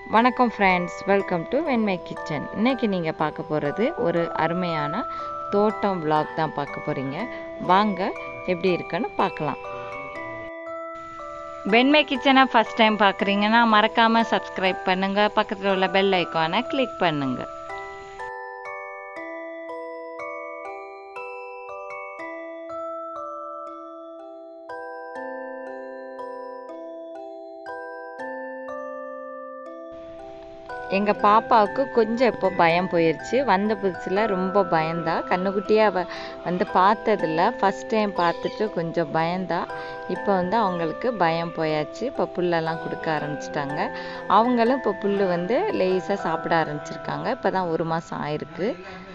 வணக்கம் friends welcome to Venmai kitchen இன்னைக்கு நீங்கள் பார்க்க போகிறது ஒரு அருமையான தோட்டம் vlog தான் பார்க்க போகிறீங்க வாங்க எப்படி இருக்குன்னு பார்க்கலாம் வெண்மை கிச்சனை ஃபஸ்ட் டைம் பார்க்குறீங்கன்னா மறக்காமல் சப்ஸ்கிரைப் பண்ணுங்கள் பக்கத்தில் உள்ள பெல் ஐக்கானை கிளிக் பண்ணுங்கள் எங்கள் பாப்பாவுக்கு கொஞ்சம் இப்போ பயம் போயிடுச்சு வந்த புதுசில் ரொம்ப பயந்தா கண்ணுக்குட்டியாக அவ வந்து பார்த்ததில்ல ஃபஸ்ட் டைம் பார்த்துட்டு கொஞ்சம் பயந்தா இப்போ வந்து அவங்களுக்கு பயம் போயாச்சு இப்போ புல்லெல்லாம் கொடுக்க ஆரம்பிச்சிட்டாங்க அவங்களும் இப்போ புல் வந்து லேசாக சாப்பிட ஆரம்பிச்சிருக்காங்க இப்போ தான் ஒரு மாதம் ஆயிருக்கு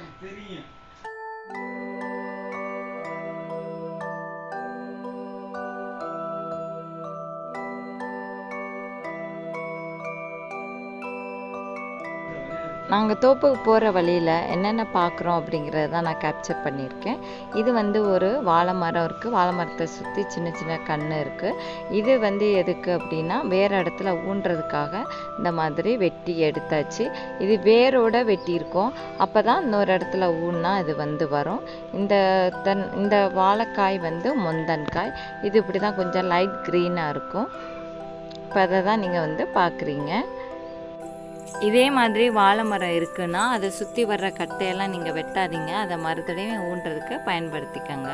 நாங்கள் தோப்புக்கு போகிற வழியில் என்னென்ன பார்க்குறோம் அப்படிங்கிறத தான் நான் கேப்சர் பண்ணியிருக்கேன் இது வந்து ஒரு வாழை மரம் இருக்குது வாழை மரத்தை சுற்றி சின்ன சின்ன கன்று இருக்குது இது வந்து எதுக்கு அப்படின்னா வேறு இடத்துல ஊன்றதுக்காக இந்த மாதிரி வெட்டி எடுத்தாச்சு இது வேரோட வெட்டியிருக்கோம் அப்போ தான் இன்னொரு இடத்துல ஊன்னா இது வந்து வரும் இந்த தென் இந்த வாழைக்காய் வந்து முந்தன்காய் இது இப்படி தான் கொஞ்சம் லைட் க்ரீனாக இருக்கும் இப்போ அதை தான் நீங்கள் வந்து பார்க்குறீங்க இதே மாதிரி வாழை மரம் இருக்குன்னா அதை சுற்றி வர்ற கட்டையெல்லாம் நீங்கள் வெட்டாதீங்க அதை மறுதடையும் ஊன்றதுக்கு பயன்படுத்திக்கங்க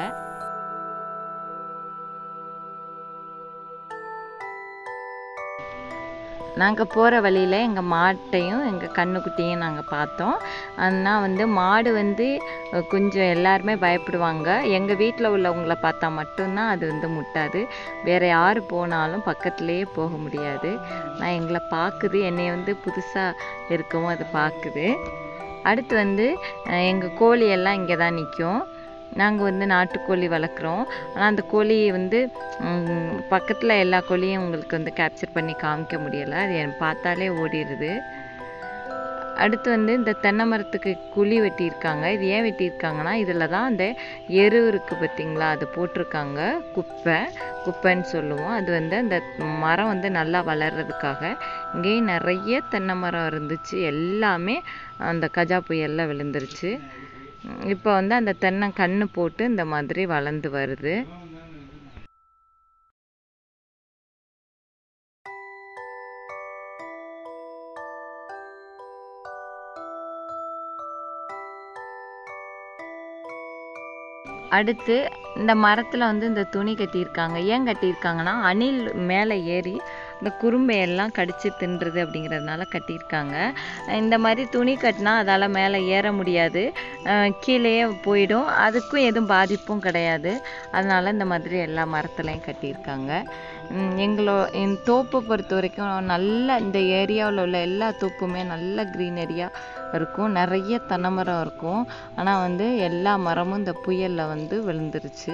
நாங்கள் போகிற வழியில் எங்கள் மாட்டையும் எங்கள் கண்ணுக்குட்டியும் நாங்கள் பார்த்தோம் ஆனால் வந்து மாடு வந்து அஹ், கொஞ்சம் எல்லாருமே பயப்படுவாங்க எங்கள் வீட்டில் உள்ளவங்கள பார்த்தா மட்டும்தான் அது வந்து முட்டாது வேறு யார் போனாலும் பக்கத்துலேயே போக முடியாது நான் எங்களை பார்க்குது என்னை வந்து புதுசாக இருக்கவும் அது பார்க்குது அடுத்து வந்து எங்கள் கோழி எல்லாம் இங்கே தான் நிற்கும் நாங்கள் வந்து நாட்டுக்கோழி வளர்க்குறோம் ஆனால் அந்த கோழி வந்து பக்கத்தில் எல்லா கோழியும் உங்களுக்கு வந்து கேப்சர் பண்ணி காமிக்க முடியலை அது எனக்கு பார்த்தாலே ஓடிடுது அடுத்து வந்து இந்த தென்னை மரத்துக்கு குழி வெட்டியிருக்காங்க இது ஏன் வெட்டியிருக்காங்கன்னா இதில் தான் அந்த எரு இருக்குது பார்த்தீங்களா அது போட்டிருக்காங்க குப்பை குப்பைன்னு சொல்லுவோம் அது வந்து அந்த மரம் வந்து நல்லா வளர்றதுக்காக இங்கேயும் நிறைய தென்னை மரம் இருந்துச்சு எல்லாமே அந்த கஜா புயலில் விழுந்துருச்சு இப்போ வந்து அந்த தென்னை கண்ணு போட்டு இந்த மாதிரி வளர்ந்து வருது அடுத்து இந்த மரத்தில் வந்து இந்த துணி கட்டியிருக்காங்க ஏன் கட்டியிருக்காங்கன்னா அணில் மேலே ஏறி இந்த குறும்பையெல்லாம் கடிச்சு தின்றுது அப்படிங்கிறதுனால கட்டியிருக்காங்க இந்த மாதிரி துணி கட்டினா அதால் மேலே ஏற முடியாது அஹ் கீழேயே போயிடும் அதுக்கும் எதுவும் பாதிப்பும் கிடையாது அதனால இந்த மாதிரி எல்லா மரத்துலையும் கட்டியிருக்காங்க உம் எங்களோ என் தோப்பை பொறுத்த வரைக்கும் நல்ல இந்த ஏரியாவில் உள்ள எல்லா தோப்புமே நல்ல க்ரீனரியாக இருக்கும் நிறைய தென்னை மரம் இருக்கும் ஆனால் வந்து எல்லா மரமும் இந்த புயலில் வந்து விழுந்துருச்சு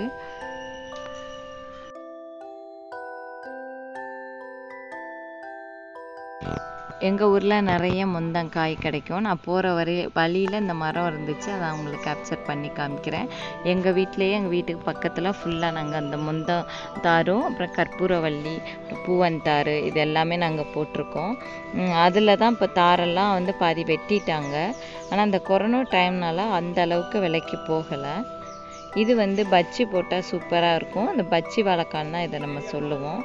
எங்கள் ஊரில் நிறைய முந்தங்காய் கிடைக்கும் நான் போகிற வரை வழியில் இந்த மரம் இருந்துச்சு அதை உங்களுக்கு கேப்சர் பண்ணி காமிக்கிறேன் எங்கள் வீட்டிலேயே எங்கள் வீட்டுக்கு பக்கத்தில் ஃபுல்லாக நாங்கள் அந்த முந்தம் தாரும் அப்புறம் கற்பூரவள்ளி பூவன் தாரு இது எல்லாமே நாங்கள் போட்டிருக்கோம் அதில் தான் இப்போ தாரெல்லாம் வந்து பாதி வெட்டிட்டாங்க ஆனால் அந்த கொரோனா டைம்னால அந்த அளவுக்கு விலைக்கு போகலை இது வந்து பஜ்ஜி போட்டால் சூப்பராக இருக்கும் அந்த பஜ்ஜி வாழைக்கான்னு தான் இதை நம்ம சொல்லுவோம்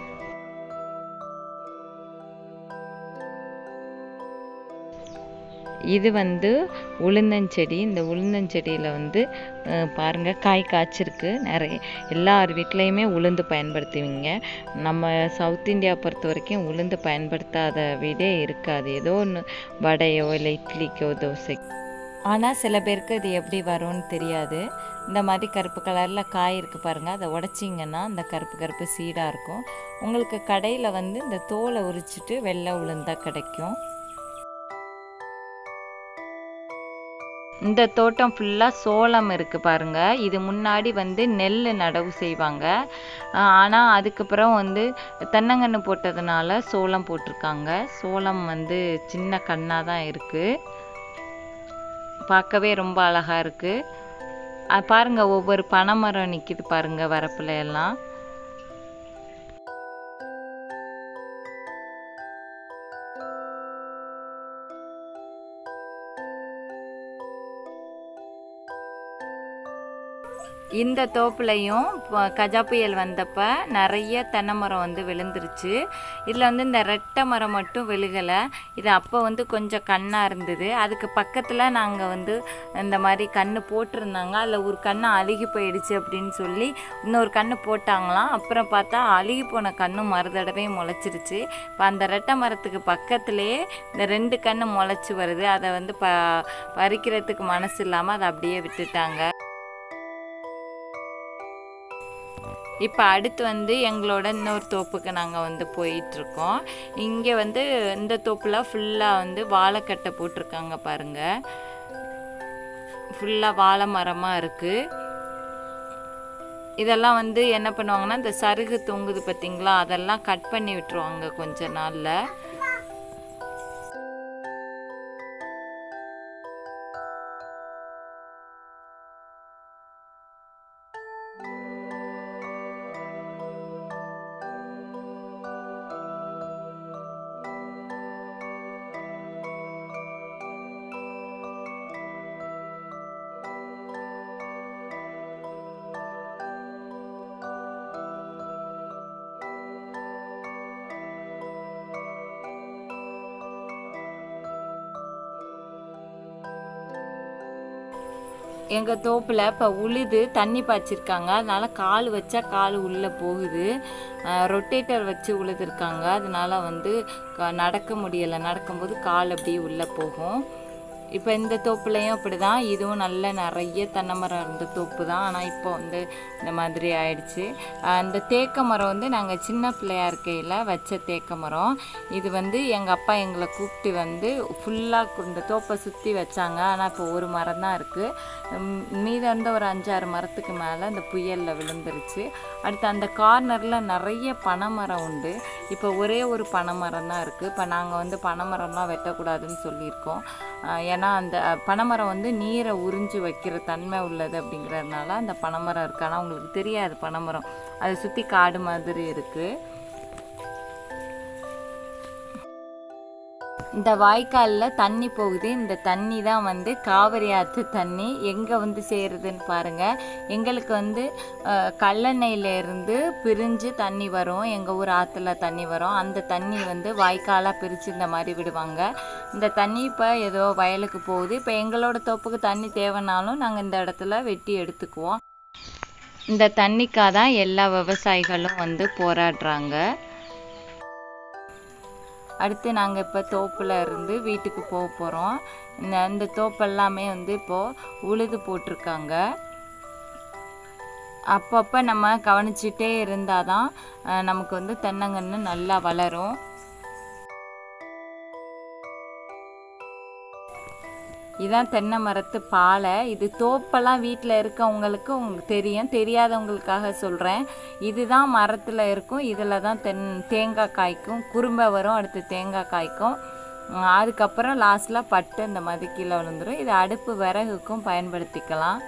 இது வந்து உளுந்தஞ்செடி இந்த உளுந்தஞ்செடியில் வந்து அஹ், பாருங்க காய் காய்ச்சிருக்கு நிறைய எல்லார் வீட்லேயுமே உளுந்து பயன்படுத்துவீங்க நம்ம சவுத் இந்தியா பொறுத்த வரைக்கும் உளுந்து பயன்படுத்தாத வீடே இருக்காது ஏதோ ஒன்று வடையோ இல்லை இட்லிக்கோ தோசை ஆனால் சில பேருக்கு இது எப்படி வரும்னு தெரியாது இந்த மாதிரி கருப்பு கலரில் காய் இருக்குது பாருங்கள் அதை உடச்சிங்கன்னா அந்த கருப்பு கருப்பு சீடாக இருக்கும் உங்களுக்கு கடையில் வந்து இந்த தோலை உரிச்சிட்டு வெள்ளை உளுந்தா கிடைக்கும் இந்த தோட்டம் ஃபுல்லாக சோளம் இருக்குது பாருங்க இது முன்னாடி வந்து நெல் நடவு செய்வாங்க ஆனால் அதுக்கப்புறம் வந்து தென்னங்கன்று போட்டதுனால சோளம் போட்டிருக்காங்க சோளம் வந்து சின்ன கண்ணாக தான் இருக்குது பார்க்கவே ரொம்ப அழகாக இருக்குது பாருங்க ஒவ்வொரு பனைமரம் நிற்கிது பாருங்க வரப்புல எல்லாம் இந்த தோப்புலையும் ப- கஜா புயல் வந்தப்ப நிறைய தென்னை மரம் வந்து விழுந்துருச்சு இதில் வந்து இந்த ரெட்டை மரம் மட்டும் விழுகலை இது அப்போ வந்து கொஞ்சம் கண்ணாக இருந்தது அதுக்கு பக்கத்தில் நாங்கள் வந்து இந்த மாதிரி கன்று போட்டிருந்தாங்க அதில் ஒரு கன்று அழுகி போயிடுச்சு அப்படின்னு சொல்லி இன்னொரு கன்று போட்டாங்களாம் அப்புறம் பார்த்தா அழுகி போன கன்று மறுதடவையும் முளைச்சிருச்சு இப்போ அந்த ரெட்டை மரத்துக்கு பக்கத்துலேயே இந்த ரெண்டு கன்று முளைச்சி வருது அதை வந்து ப பறிக்கிறதுக்கு மனசு இல்லாமல் அதை அப்படியே விட்டுட்டாங்க இப்போ அடுத்து வந்து எங்களோட இன்னொரு தோப்புக்கு நாங்கள் வந்து போயிட்டுருக்கோம் இங்கே வந்து இந்த தோப்பில் ஃபுல்லாக வந்து வாழைக்கட்டை போட்டிருக்காங்க பாருங்கள் ஃபுல்லாக வாழை மரமாக இருக்குது இதெல்லாம் வந்து என்ன பண்ணுவாங்கன்னா இந்த சருகு தொங்குது பார்த்தீங்களா அதெல்லாம் கட் பண்ணி விட்டுருவாங்க கொஞ்ச நாளில் எங்கள் தோப்பில் இப்போ உழுது தண்ணி பாய்ச்சிருக்காங்க அதனால கால் வச்சா கால் உள்ளே போகுது ரொட்டேட்டர் வச்சு உழுதுருக்காங்க அதனால வந்து க- நடக்க முடியலை நடக்கும்போது கால் அப்படியே உள்ளே போகும் இப்போ இந்த தோப்புலையும் அப்படி தான் இதுவும் நல்ல நிறைய தென்னை மரம் இருந்த தோப்பு தான் ஆனால் இப்போ வந்து இந்த மாதிரி ஆயிடுச்சு ஆஹ் இந்த தேக்க மரம் வந்து நாங்கள் சின்ன பிள்ளையா இருக்கையில் வச்ச தேக்க மரம் இது வந்து எங்கள் அப்பா எங்களை கூப்பிட்டு வந்து ஃபுல்லாக இந்த தோப்பை சுற்றி வச்சாங்க ஆனால் இப்போ ஒரு மரம் தான் இருக்குது மீத இருந்த ஒரு அஞ்சாறு மரத்துக்கு மேலே இந்த புயலில் விழுந்துருச்சு அடுத்து அந்த கார்னரில் நிறைய பனைமரம் உண்டு இப்போ ஒரே ஒரு பனைமரம் தான் இருக்குது இப்போ நாங்கள் வந்து பனைமரம்லாம் வெட்டக்கூடாதுன்னு சொல்லியிருக்கோம் ஆஹ் ஏன்னா அந்த பனைமரம் வந்து நீரை உறிஞ்சி வைக்கிற தன்மை உள்ளது அப்படிங்கிறதுனால அந்த பனைமரம் இருக்குது ஆனால் உங்களுக்கு தெரியாது பனைமரம் அதை சுற்றி காடு மாதிரி இருக்குது இந்த வாய்க்காலில் தண்ணி போகுது இந்த தண்ணி தான் வந்து காவிரி ஆற்று தண்ணி எங்கே வந்து சேருதுன்னு பாருங்கள் எங்களுக்கு வந்து அஹ், கல்லணையில இருந்து பிரிஞ்சு தண்ணி வரும் எங்கள் ஊர் ஆற்றுல தண்ணி வரும் அந்த தண்ணி வந்து வாய்க்காலாக பிரித்து இந்த மாதிரி விடுவாங்க இந்த தண்ணி இப்போ ஏதோ வயலுக்கு போகுது இப்போ எங்களோட தோப்புக்கு தண்ணி தேவைனாலும் நாங்கள் இந்த இடத்துல வெட்டி எடுத்துக்குவோம் இந்த தண்ணிக்காக தான் எல்லா விவசாயிகளும் வந்து போராடுறாங்க அடுத்து நாங்கள் இப்போ தோப்பில் இருந்து வீட்டுக்கு போக போகிறோம் இந்த இந்த தோப்பு எல்லாமே வந்து இப்போது உழுது போட்டிருக்காங்க அப்பப்போ நம்ம கவனிச்சிட்டே இருந்தால் தான் அஹ், நமக்கு வந்து தென்னங்கன்று நல்லா வளரும் இதான் தென்னை மரத்து பாலை இது தோப்பெல்லாம் வீட்டில் இருக்கவங்களுக்கு உங்களுக்கு தெரியும் தெரியாதவங்களுக்காக சொல்கிறேன் இதுதான் மரத்தில் இருக்கும் இதில் தான் தென் தேங்காய் காய்க்கும் குறும்பை வரும் அடுத்து தேங்காய் காய்க்கும் உம், அதுக்கப்புறம் லாஸ்ட்டில் பட்டு இந்த மாதிரி கீழே விழுந்துரும் இது அடுப்பு விறகுக்கும் பயன்படுத்திக்கலாம்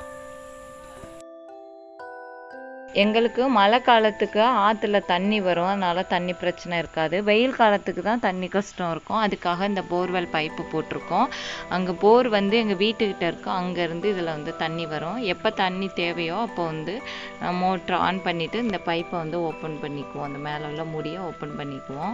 எங்களுக்கு மழை காலத்துக்கு ஆற்றுல தண்ணி வரும் அதனால தண்ணி பிரச்சனை இருக்காது வெயில் காலத்துக்கு தான் தண்ணி கஷ்டம் இருக்கும் அதுக்காக இந்த போர்வெல் பைப்பு போட்டிருக்கோம் அங்கே போர் வந்து எங்கள் வீட்டுக்கிட்ட இருக்கும் அங்கேருந்து இதில் வந்து தண்ணி வரும் எப்போ தண்ணி தேவையோ அப்போ வந்து மோட்ரு ஆன் பண்ணிவிட்டு இந்த பைப்பை வந்து ஓப்பன் பண்ணிக்குவோம் அந்த மேலே உள்ள முடியை ஓப்பன் பண்ணிக்குவோம்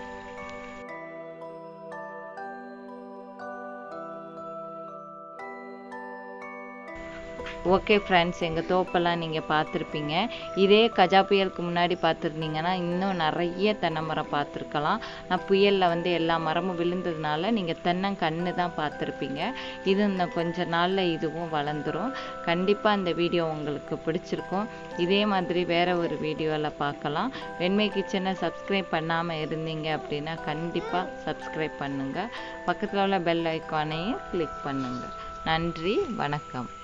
ஓகே ஃப்ரெண்ட்ஸ் எங்கள் தோப்பெல்லாம் நீங்கள் பார்த்துருப்பீங்க இதே கஜா புயலுக்கு முன்னாடி பார்த்துருந்தீங்கன்னா இன்னும் நிறைய தென்னை மரம் பார்த்துருக்கலாம் நான் புயலில் வந்து எல்லா மரமும் விழுந்ததுனால நீங்கள் தென்னங்கன்று தான் பார்த்துருப்பீங்க இது இன்னும் கொஞ்ச நாளில் இதுவும் வளர்ந்துரும் கண்டிப்பாக இந்த வீடியோ உங்களுக்கு பிடிச்சிருக்கும் இதே மாதிரி வேற ஒரு வீடியோவில் பார்க்கலாம் வெண்மை கிச்சனை சப்ஸ்கிரைப் பண்ணாமல் இருந்தீங்க அப்படின்னா கண்டிப்பாக சப்ஸ்கிரைப் பண்ணுங்கள் பக்கத்தில் உள்ள பெல் ஐக்கானையும் கிளிக் பண்ணுங்கள் நன்றி வணக்கம்